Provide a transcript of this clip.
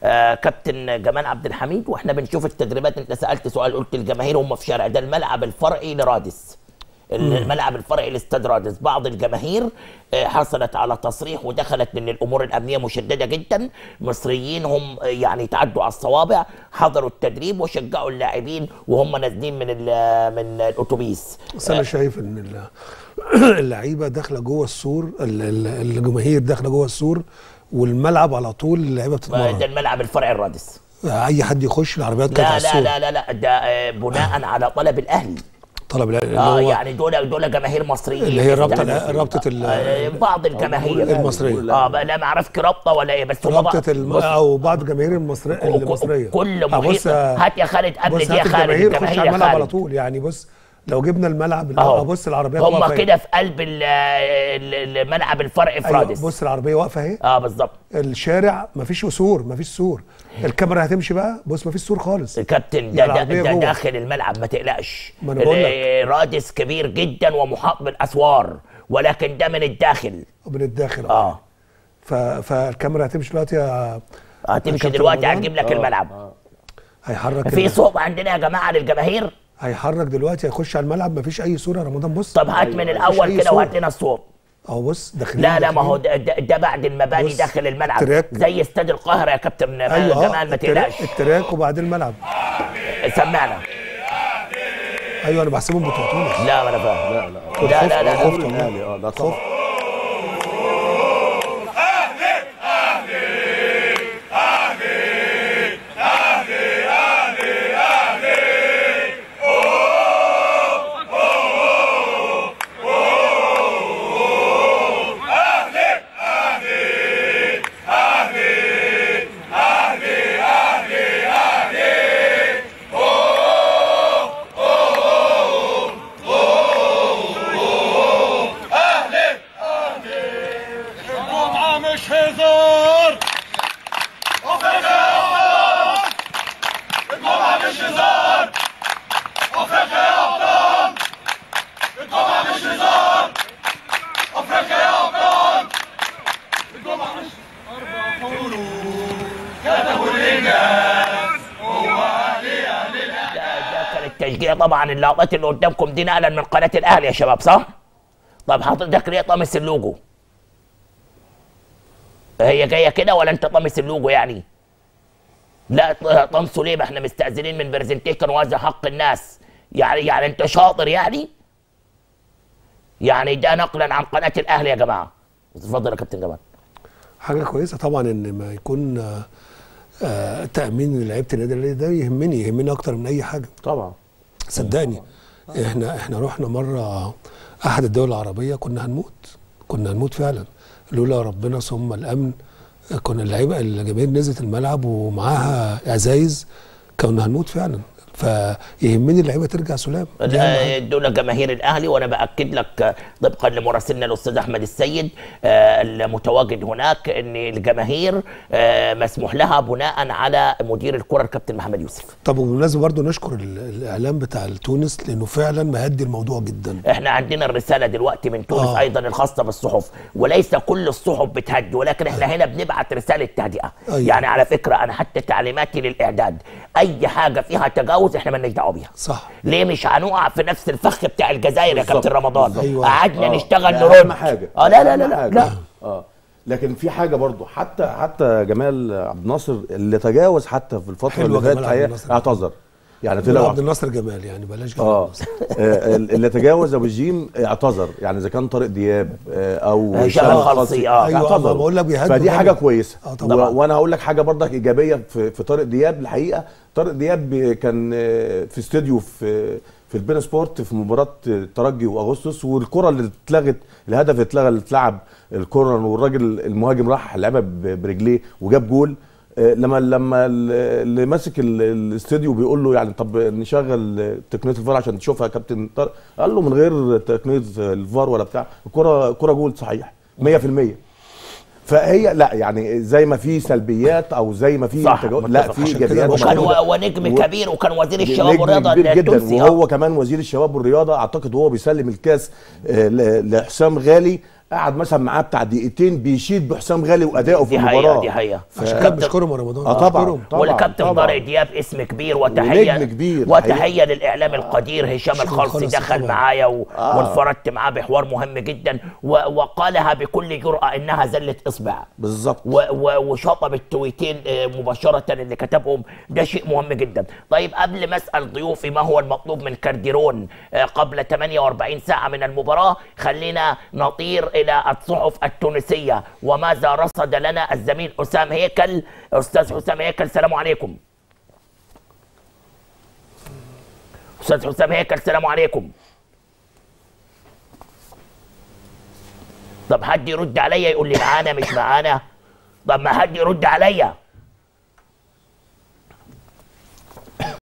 آه كابتن جمال عبد الحميد واحنا بنشوف التدريبات انت سالت سؤال قلت الجماهير هم في شارع ده الملعب الفرعي لرادس الملعب الفرعي لاستاد رادس بعض الجماهير آه، حصلت على تصريح ودخلت لان الامور الامنيه مشدده جدا مصريين هم آه، يعني تعدوا على الصوابع حضروا التدريب وشجعوا اللاعبين وهم نازلين من ال- من الاتوبيس بس انا شايف ان ال- اللعيبه داخله جوه السور ال- ال- الجماهير داخله جوه السور والملعب على طول اللعيبه ده بتتمرن الملعب الفرعي الرادس اي حد يخش العربيات كانت لا على لا السور لا لا لا ده آه، بناء على طلب الاهلي طلب ال- اللي اه هو يعني دول دول جماهير مصريين اللي هي رابطه استأذنوا. رابطه ال- آه، بعض الجماهير المصرية. اه بقى لا ما اعرفش رابطه ولا ايه بس هم رابطه بعض- الم... بص، او بعض جماهير المصريه ك- المصريه كل آه، محيط بص آه، هات يا خالد قبل بص دي يا هات خالد الجماهير خش الجماهير على يا الملعب على خالد طول يعني بص لو جبنا الملعب اللي أهو. هو بص العربيه هم واقفة كده في قلب ال- ال- الملعب الفرعي في أيوة رادس بص العربيه واقفه اهي اه بالظبط الشارع مفيش سور مفيش سور الكاميرا هتمشي بقى بص مفيش سور خالص الكابتن ده, يعني ده, العربية ده جوه. داخل الملعب ما تقلقش ما أنا بقول لك. ال- رادس كبير جدا ومحاط بالاسوار ولكن ده من الداخل من الداخل اه ف... فالكاميرا هتمشي دلوقتي يا هتمشي كابتن دلوقتي رمضان؟ هتجيب لك الملعب هيحرك في ال- صوب عندنا يا جماعه للجماهير هيحرك دلوقتي هيخش على الملعب مفيش اي صوره يا رمضان بص طب هات من مفيش الاول أي كده صورة. وهات لنا الصوت اهو بص داخلين لا لا ما هو داخلين. ده, ده, ده بعد المباني بص، داخل الملعب تراك. زي استاد القاهره يا كابتن ايوه جمال اه ما التراك, تقلقش التراك وبعدين الملعب سمعنا ايوه انا بحسبهم بتوع تونس لا ما انا فاهم لا لا لا لا لا, لا. خفت والله. الاهلي اه ده طبعا الجمعة مش هزار أفريقيا يا أبطال الجمعة مش هزار أفريقيا يا أبطال الجمعة مش هزار أفريقيا يا أبطال الجمعة مش أربع حروف كتبوا الإنجاز هو أهلي أهل الأهلي ده كان التشجيع طبعا اللقطات اللي قدامكم دي نقلا من قناه الاهلي يا شباب صح؟ طب حضرتك ليه طامس اللوجو؟ هي جايه كده ولا انت طامس اللوجو يعني؟ لا ط- طمسه ليه؟ ما احنا مستأذنين من برزنتيشن وهذا حق الناس يعني يعني انت شاطر يعني؟ يعني ده نقلا عن قناه الاهلي يا جماعه اتفضل يا كابتن جمال حاجه كويسه طبعا ان ما يكون آه، آه، تامين لعيبه النادي الاهلي ده يهمني يهمني اكتر من اي حاجه طبعا صدقني احنا احنا رحنا مره احد الدول العربيه كنا هنموت كنا هنموت فعلا لولا ربنا ثم الامن كنا اللعيبه الجماهير نزلت الملعب ومعاها ازايز كنا هنموت فعلا فيهمني اللعيبه ترجع سلام دي أهم حاجة. دول جماهير الاهلي وانا باكد لك طبقا لمراسلنا الاستاذ احمد السيد آه، المتواجد هناك ان الجماهير آه، مسموح لها بناء على مدير الكره الكابتن محمد يوسف طب وبالمناسبه برضو نشكر ال- الاعلام بتاع تونس لانه فعلا مهدي الموضوع جدا احنا عندنا الرساله دلوقتي من تونس آه. ايضا الخاصه بالصحف وليس كل الصحف بتهدي ولكن احنا هنا بنبعت رساله تهدئه أيوة. يعني على فكره انا حتى تعليماتي للاعداد اي حاجه فيها تجاوز احنا مالناش دعوه بيها صح ليه مش هنقع في نفس الفخ بتاع الجزائر يا بالظبط، كابتن رمضان بالظبط. أيوة. قعدنا آه، نشتغل ده نرد اهم حاجه اه لا لا لا أهم لا, حاجة. لا. اه لكن في حاجه برضو حتى حتى جمال عبد الناصر اللي تجاوز حتى في الفتره حلوة اللي فاتت جمال عبد الحقيقة الناصر. اعتذر يعني طلع طلع عبد الناصر جمال يعني بلاش جمال اه آه، اللي تجاوز ابو الجيم اعتذر يعني اذا كان طارق دياب آه، او هشام هشام الخلصي، آه. أيوة، اعتذر ما بقول لك بيهدوا فدي جامد. حاجه كويسه آه، و- طبعاً. وانا هقول لك حاجه برضك ايجابيه في, في طارق دياب الحقيقه طارق دياب كان آه، في استوديو في في البين سبورت في مباراه الترجي واغسطس والكره اللي اتلغت الهدف اللي اتلغى اللي اتلعب الكورنر والراجل المهاجم راح لعبها ب- برجليه وجاب جول آه، لما لما ال- اللي ماسك ال- الاستوديو بيقول له يعني طب نشغل تقنيه الفار عشان تشوفها يا كابتن طارق قال له من غير تقنيه الفار ولا بتاع الكره كره جول صحيح 100% فهي لا يعني زي ما في سلبيات او زي ما في صح، تجاوز- متفق. لا في عشان كده ايجابيات بقول وكان موجودة. و- ونجم و- كبير وكان وزير الشباب نجم والرياضه كبير جدا التونسي آه. وهو كمان وزير الشباب والرياضه اعتقد وهو بيسلم الكاس آه، ل- لحسام غالي قعد مثلا معاه بتاع دقيقتين بيشيد بحسام غالي وادائه في دي حقيقة المباراه دي حقيقة عشان كده بشكرهم يا رمضان اه طبعا بشكرهم. طبعا والكابتن طبعاً. طارق دياب اسم كبير وتحيه ونجم كبير وتحيه للاعلام القدير هشام هشام الخالصي الخالصي دخل طبعاً. معايا و... آه. وانفردت معاه بحوار مهم جدا و... وقالها بكل جرأه انها زله اصبع بالظبط و... و... وشطب التويتين آه، مباشره اللي كتبهم ده شيء مهم جدا طيب قبل ما اسال ضيوفي ما هو المطلوب من كارديرون آه، قبل 48 ساعه من المباراه خلينا نطير الى الصحف التونسيه وماذا رصد لنا الزميل حسام هيكل استاذ حسام هيكل السلام عليكم استاذ حسام هيكل السلام عليكم طب حد يرد عليا يقول لي معانا مش معانا طب ما حد يرد عليا